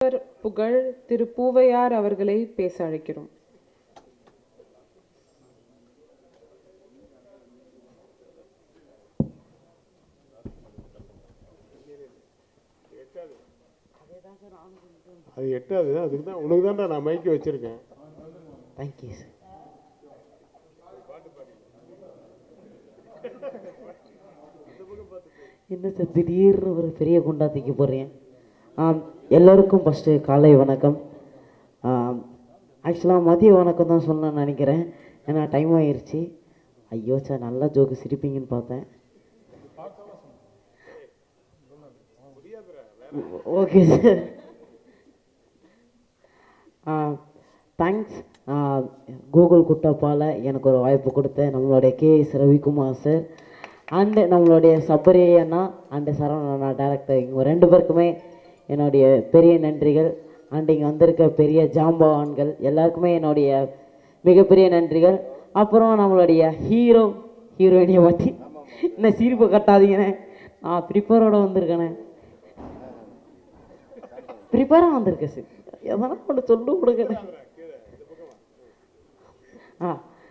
புகழ் திரு பூவையார் அவர்களை பேச அழைக்கிறோம் அது எட்டாது அதுக்கு தான் உனக்கு தான்டா நான் மைக்கு வச்சிருக்கேன் தேங்க்யூ சார் என்ன சார் திடீர்னு ஒரு பெரிய குண்டா தூக்கி போடுறேன் ஆம் எல்லோருக்கும் ஃபஸ்ட்டு காலை வணக்கம் ஆக்சுவலாக மதிய வணக்கம் தான் சொல்லணும்னு நினைக்கிறேன் ஏன்னா டைம் ஆயிருச்சு ஐயோ சார் நல்லா ஜோக்கு சிரிப்பீங்கன்னு பார்த்தேன் ஓகே சார் தேங்க்ஸ் கூகுள் குட்டப்பால் எனக்கு ஒரு வாய்ப்பு கொடுத்த நம்மளுடைய கேஎஸ் ரவிக்குமார் சார் அண்டு நம்மளுடைய சபரி அண்ணா அண்டு சரவண அண்ணா டேரக்டர் இவங்க ரெண்டு பேருக்குமே என்னுடைய பெரிய நன்றிகள் அண்டு இங்கே வந்திருக்க பெரிய ஜாம்பவான்கள் எல்லாருக்குமே என்னுடைய மிகப்பெரிய நன்றிகள் அப்புறம் நம்மளுடைய ஹீரோ ஹீரோயினியை பற்றி என்ன சிரிப்பு கட்டாதீங்கண்ணே நான் ப்ரிப்பேரோட வந்திருக்கேனே ப்ரிப்பேராக வந்திருக்கேன் சார் எதனா ஒன்று சொல்லு கொடுங்க ஆ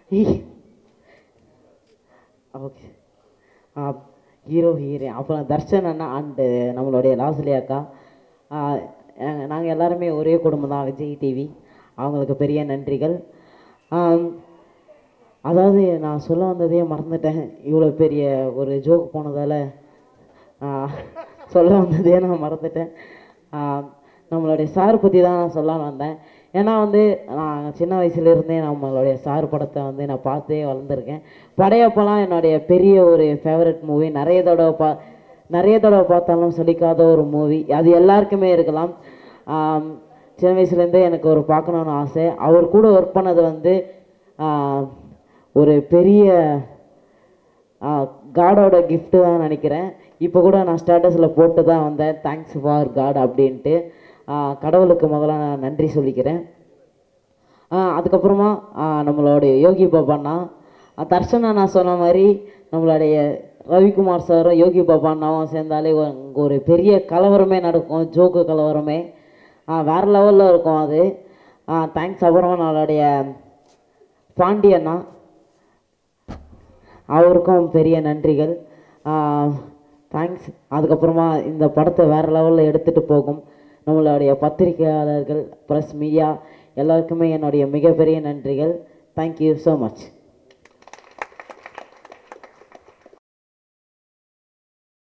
ஓகே ஆ ஹீரோ ஹீரோ அப்புறம் தர்ஷன் அண்ணா அண்டு நம்மளுடைய லாஸ்லி அக்கா நாங்கள் எல்லாருமே ஒரே குடும்பம் தான் விஜய் டிவி அவங்களுக்கு பெரிய நன்றிகள் ஆம், அதாவது நான் சொல்ல வந்ததே மறந்துட்டேன் இவ்வளோ பெரிய ஒரு ஜோக் போனதால் சொல்ல வந்ததே நான் மறந்துட்டேன் ஆ, நம்மளுடைய சார் பற்றி தான் நான் சொல்லலாம்னு வந்தேன் ஏன்னா வந்து நான் சின்ன வயசுலேருந்தே நம்மளுடைய சார் படத்தை வந்து நான் பார்த்தே வளர்ந்துருக்கேன் படையப்பெல்லாம் என்னுடைய பெரிய ஒரு ஃபேவரட் மூவி நிறைய தடவை பா நிறைய தடவை பார்த்தாலும் சலிக்காத ஒரு மூவி அது எல்லாருக்குமே இருக்கலாம் ஆம், சின்ன வயசுலேருந்தே எனக்கு ஒரு பார்க்கணுன்னு ஆசை அவர் கூட ஒர்க் பண்ணது வந்து ஆ, ஒரு பெரிய காடோட gift தான் நினைக்கிறேன் இப்போ கூட நான் ஸ்டேட்டஸில் போட்டு தான் வந்தேன் தேங்க்ஸ் ஃபார் காட் அப்படின்ட்டு ஆ, கடவுளுக்கு முதல்ல நான் நன்றி சொல்லிக்கிறேன் ஆ, அதுக்கப்புறமா ஆ, நம்மளுடைய யோகி பாபாண்ணா ஆ, தர்ஷனா நான் சொன்ன மாதிரி நம்மளுடைய ரவிக்குமார் சாரும் யோகி பாபா அண்ணாவும் சேர்ந்தாலே ஒரு- அங்க ஒரு பெரிய கலவரமே நடக்கும் ஜோக்கு கலவரமே ஆ, வேற லெவலில் இருக்கும் அது தேங்க்ஸ் அப்புறமா நம்மளுடைய பாண்டியண்ணா அவருக்கும் பெரிய நன்றிகள் தேங்க்ஸ் அதுக்கப்புறமா இந்த படத்தை வேறு லெவலில் எடுத்துகிட்டு போகும் நம்மளுடைய பத்திரிகையாளர்கள் ப்ரெஸ் மீடியா எல்லாருக்குமே என்னுடைய மிகப்பெரிய நன்றிகள் தேங்க்யூ ஸோ மச்